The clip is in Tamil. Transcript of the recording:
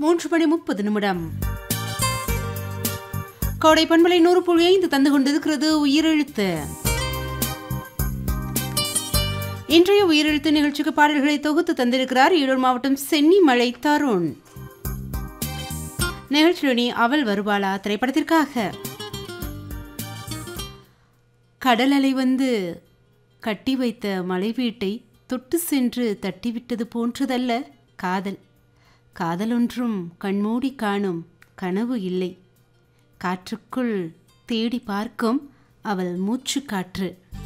மூன்று மணி முப்பது நிமிடம் கோடை பண்பலை நூறு புள்ளி ஐந்து தந்து கொண்டிருக்கிறது உயிரெழுத்து இன்றைய உயிரெழுத்து நிகழ்ச்சிக்கு பாடல்களை தொகுத்து தந்திருக்கிறார் ஈரோடு மாவட்டம் சென்னி மலை தருண் நிகழ்ச்சியுனி அவள் வருவாளா திரைப்படத்திற்காக கடல் அலை வந்து கட்டி வைத்த மலை வீட்டை தொட்டு சென்று தட்டிவிட்டது போன்றதல்ல காதல் காதலொன்றும் கண்மூடி காணும் கனவு இல்லை காற்றுக்குள் தேடி பார்க்கும் அவள் மூச்சு காற்று